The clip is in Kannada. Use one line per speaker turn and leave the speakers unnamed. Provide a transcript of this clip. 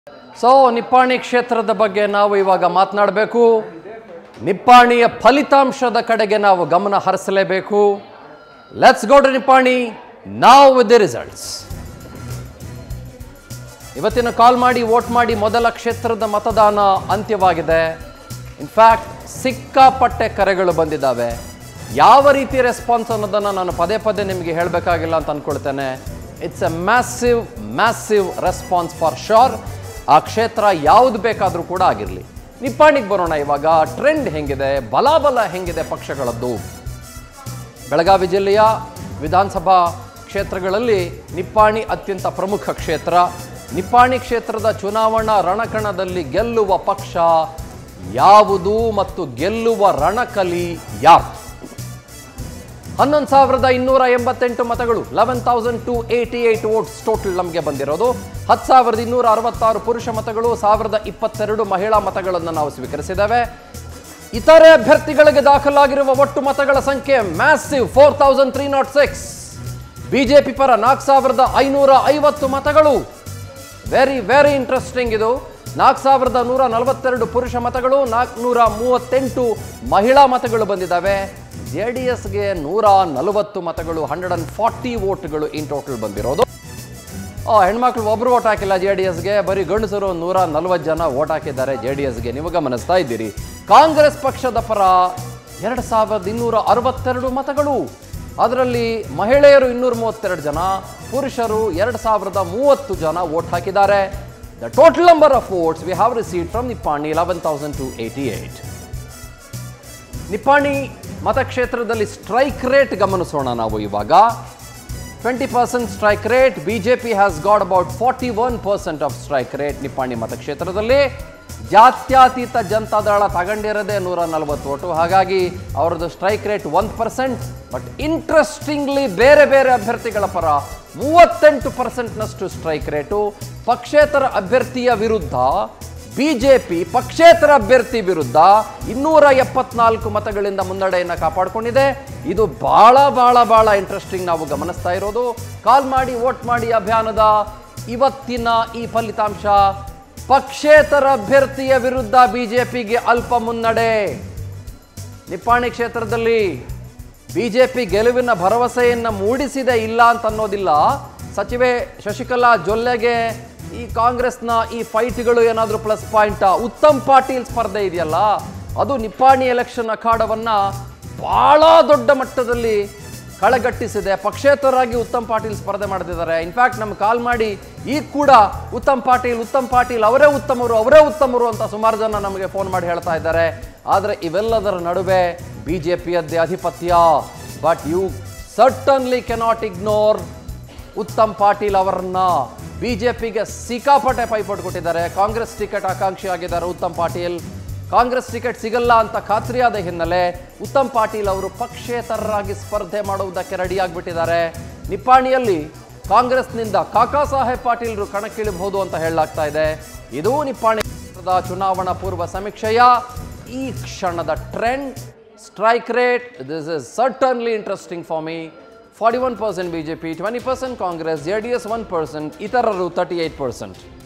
ಸೊ ನಿಪ್ಪಾಣಿ ಕ್ಷೇತ್ರದ ಬಗ್ಗೆ ನಾವು ಇವಾಗ ಮಾತನಾಡಬೇಕು ನಿಪ್ಪಾಣಿಯ ಫಲಿತಾಂಶದ ಕಡೆಗೆ ನಾವು ಗಮನ ಹರಿಸಲೇಬೇಕು ಲೆಟ್ಸ್ ಗೋ ಟು ನಿಪ್ಪಾಣಿ ನಾವು ವಿತ್ ದಿ ರಿಸಲ್ಟ್ಸ್ ಇವತ್ತಿನ ಕಾಲ್ ಮಾಡಿ ವೋಟ್ ಮಾಡಿ ಮೊದಲ ಕ್ಷೇತ್ರದ ಮತದಾನ ಅಂತ್ಯವಾಗಿದೆ ಇನ್ಫ್ಯಾಕ್ಟ್ ಸಿಕ್ಕಾಪಟ್ಟೆ ಕರೆಗಳು ಬಂದಿದ್ದಾವೆ ಯಾವ ರೀತಿ ರೆಸ್ಪಾನ್ಸ್ ಅನ್ನೋದನ್ನು ನಾನು ಪದೇ ಪದೇ ನಿಮಗೆ ಹೇಳಬೇಕಾಗಿಲ್ಲ ಅಂತ ಅಂದ್ಕೊಳ್ತೇನೆ it's a massive massive response for sure ಆ ಕ್ಷೇತ್ರ ಯಾವುದು ಬೇಕಾದರೂ ಕೂಡ ಆಗಿರಲಿ ನಿಪ್ಪಾಣಿಗೆ ಬರೋಣ ಇವಾಗ ಟ್ರೆಂಡ್ ಹೆಂಗಿದೆ ಬಲಾಬಲ ಹೆಂಗಿದೆ ಪಕ್ಷಗಳದ್ದು ಬೆಳಗಾವಿ ಜಿಲ್ಲೆಯ ವಿಧಾನಸಭಾ ಕ್ಷೇತ್ರಗಳಲ್ಲಿ ನಿಪ್ಪಾಣಿ ಅತ್ಯಂತ ಪ್ರಮುಖ ಕ್ಷೇತ್ರ ನಿಪ್ಪಾಣಿ ಕ್ಷೇತ್ರದ ಚುನಾವಣಾ ರಣಕಣದಲ್ಲಿ ಗೆಲ್ಲುವ ಪಕ್ಷ ಯಾವುದು ಮತ್ತು ಗೆಲ್ಲುವ ರಣಕಲಿ ಯಾರು ಹನ್ನೊಂದು ಸಾವಿರದ ಇನ್ನೂರ ಎಂಬತ್ತೆಂಟು ಮತಗಳು eleven thousand two eighty eight votes total ನಮಗೆ ಬಂದಿರೋದು ಹತ್ತು ಸಾವಿರದ ಇನ್ನೂರ ಅರವತ್ತಾರು ಪುರುಷ ಮತಗಳು ಸಾವಿರದ ಇಪ್ಪತ್ತೆರಡು ಮಹಿಳಾ ಮತಗಳನ್ನು ನಾವು ಸ್ವೀಕರಿಸಿದ್ದೇವೆ ಇತರೆ ಅಭ್ಯರ್ಥಿಗಳಿಗೆ ದಾಖಲಾಗಿರುವ ಒಟ್ಟು ಮತಗಳ ಸಂಖ್ಯೆ massive four thousand three not six BJP ಪರ ನಾಲ್ಕು ಸಾವಿರದ ಐನೂರ ಐವತ್ತು ಮತಗಳು ವೆರಿ ವೆರಿ ಇಂಟ್ರೆಸ್ಟಿಂಗ್ ಇದು ನಾಲ್ಕು ಸಾವಿರದ ನೂರ ನಲವತ್ತೆರಡು ಪುರುಷ ಮತಗಳು ನಾಲ್ಕುನೂರ ಮೂವತ್ತೆಂಟು ಮಹಿಳಾ ಮತಗಳು ಬಂದಿದ್ದಾವೆ ಜೆ ಡಿ ಎಸ್ಗೆ ನೂರ ನಲವತ್ತು ಮತಗಳು ಹಂಡ್ರೆಡ್ ಅಂಡ್ ಫಾರ್ಟಿ ವೋಟ್ಗಳು ಇನ್ ಟೋಟಲ್ ಬಂದಿರೋದು ಆ, ಹೆಣ್ಮಕ್ಳು ಒಬ್ರು ವೋಟ್ ಹಾಕಿಲ್ಲ ಜೆ ಡಿ ಎಸ್ಗೆ ಬರೀ ಗಂಡಸರು ನೂರ ನಲವತ್ತು ಜನ ವೋಟ್ ಹಾಕಿದ್ದಾರೆ ಜೆ ಡಿ ಎಸ್ಗೆ ನೀವು ಗಮನಿಸ್ತಾ ಇದ್ದೀರಿ ಕಾಂಗ್ರೆಸ್ ಪಕ್ಷದ ಪರ ಎರಡು ಸಾವಿರದ ಇನ್ನೂರ ಅರವತ್ತೆರಡು ಮತಗಳು ಅದರಲ್ಲಿ ಮಹಿಳೆಯರು ಇನ್ನೂರ ಮೂವತ್ತೆರಡು ಜನ ಪುರುಷರು ಎರಡು ಸಾವಿರದ ಮೂವತ್ತು ಜನ ವೋಟ್ ಹಾಕಿದ್ದಾರೆ the total number of votes we have receive from Nippani eleven thousand two eighty eight Nippani ಮತಕ್ಷೇತ್ರದಲ್ಲಿ ಸ್ಟ್ರೈಕ್ ರೇಟ್ ಗಮನಿಸೋಣ ನಾವು ಇವಾಗ twenty percent strike rate BJP has got about forty one percent of strike rate Nippani ಮತಕ್ಷೇತ್ರದಲ್ಲಿ ಜಾತ್ಯತೀತ ಜನತಾದಳ ತಗೊಂಡಿರೋದೇ ನೂರ ನಲವತ್ತು ಓಟು ಹಾಗಾಗಿ ಅವರದ್ದು strike rate one percent but interestingly ಬೇರೆ ಬೇರೆ ಅಭ್ಯರ್ಥಿಗಳ ಪರ ಮೂವತ್ತೆಂಟು ಪರ್ಸೆಂಟ್ನಷ್ಟು ಸ್ಟ್ರೈಕ್ ರೇಟು ಪಕ್ಷೇತರ ಅಭ್ಯರ್ಥಿಯ ವಿರುದ್ಧ ಬಿಜೆಪಿ ಪಕ್ಷೇತರ ಅಭ್ಯರ್ಥಿ ವಿರುದ್ಧ ಇನ್ನೂರ ಎಪ್ಪತ್ನಾಲ್ಕು ಮತಗಳಿಂದ ಮುನ್ನಡೆಯನ್ನು ಕಾಪಾಡಿಕೊಂಡಿದೆ ಇದು ಬಹಳ ಬಹಳ ಬಹಳ ಇಂಟ್ರೆಸ್ಟಿಂಗ್ ನಾವು ಗಮನಿಸ್ತಾ ಇರೋದು ಕಾಲ್ ಮಾಡಿ ವೋಟ್ ಮಾಡಿ ಅಭಿಯಾನದ ಇವತ್ತಿನ ಈ ಫಲಿತಾಂಶ ಪಕ್ಷೇತರ ಅಭ್ಯರ್ಥಿಯ ವಿರುದ್ಧ ಬಿಜೆಪಿಗೆ ಅಲ್ಪ ಮುನ್ನಡೆ ನಿಪ್ಪಾಣಿ ಕ್ಷೇತ್ರದಲ್ಲಿ ಬಿಜೆಪಿ ಗೆಲುವಿನ ಭರವಸೆಯನ್ನು ಮೂಡಿಸಿದೆ ಇಲ್ಲ ಅಂತ ಅನ್ನೋದಿಲ್ಲ ಸಚಿವೆ ಶಶಿಕಲಾ ಜೊಲ್ಲೆಗೆ ಈ ಕಾಂಗ್ರೆಸ್ನ ಈ ಫೈಟ್ಗಳು ಏನಾದರೂ ಪ್ಲಸ್ ಪಾಯಿಂಟ್ ಉತ್ತಮ್ ಪಾಟೀಲ್ ಸ್ಪರ್ಧೆ ಇದೆಯಲ್ಲ ಅದು ನಿಪ್ಪಾಣಿ ಎಲೆಕ್ಷನ್ ಅಖಾಡವನ್ನ ಬಹಳ ದೊಡ್ಡ ಮಟ್ಟದಲ್ಲಿ ಕಳೆಗಟ್ಟಿಸಿದೆ ಪಕ್ಷೇತರರಾಗಿ ಉತ್ತಮ್ ಪಾಟೀಲ್ ಸ್ಪರ್ಧೆ ಮಾಡ್ತಿದ್ದಾರೆ ಇನ್ಫ್ಯಾಕ್ಟ್ ನಮ್ಗೆ ಕಾಲ್ ಮಾಡಿ ಈಗ ಕೂಡ ಉತ್ತಮ್ ಪಾಟೀಲ್ ಉತ್ತಮ್ ಪಾಟೀಲ್ ಅವರೇ ಉತ್ತಮರು ಅವರೇ ಉತ್ತಮರು ಅಂತ ಸುಮಾರು ಜನ ನಮಗೆ ಫೋನ್ ಮಾಡಿ ಹೇಳ್ತಾ ಇದ್ದಾರೆ ಆದರೆ ಇವೆಲ್ಲದರ ನಡುವೆ ಬಿ ಜೆ ಪಿಯದ್ದೇ ಆಧಿಪತ್ಯ but you certainly cannot ignore Uttam Patil ಅವರನ್ನ ಬಿಜೆಪಿಗೆ ಸಿಕ್ಕಾಪಟ್ಟೆ ಪೈಪೋಟ್ ಕೊಟ್ಟಿದ್ದಾರೆ ಕಾಂಗ್ರೆಸ್ ಟಿಕೆಟ್ ಆಕಾಂಕ್ಷಿ ಆಗಿದ್ದಾರೆ ಉತ್ತಮ್ ಪಾಟೀಲ್ ಕಾಂಗ್ರೆಸ್ ಟಿಕೆಟ್ ಸಿಗಲ್ಲ ಅಂತ ಖಾತ್ರಿಯಾದ ಹಿನ್ನೆಲೆ ಉತ್ತಮ್ ಪಾಟೀಲ್ ಅವರು ಪಕ್ಷೇತರರಾಗಿ ಸ್ಪರ್ಧೆ ಮಾಡುವುದಕ್ಕೆ ರೆಡಿಯಾಗಿಬಿಟ್ಟಿದ್ದಾರೆ ನಿಪ್ಪಾಣಿಯಲ್ಲಿ ಕಾಂಗ್ರೆಸ್ನಿಂದ ಕಾಕಾ ಸಾಹೇಬ್ ಪಾಟೀಲ್ರು ಕಣಕ್ಕಿಳಿಬಹುದು ಅಂತ ಹೇಳಲಾಗ್ತಾ ಇದೆ ಇದು ನಿಪ್ಪಾಣಿ ಕ್ಷೇತ್ರದ ಚುನಾವಣಾ ಪೂರ್ವ ಸಮೀಕ್ಷೆಯ ಈ ಕ್ಷಣದ trend strike rate this is certainly interesting for me forty one percent B J P twenty percent Congress J D S one percent ಇತರರು ತರ್ಟಿ ಏಯ್ಟ್ ಪರ್ಸೆಂಟ್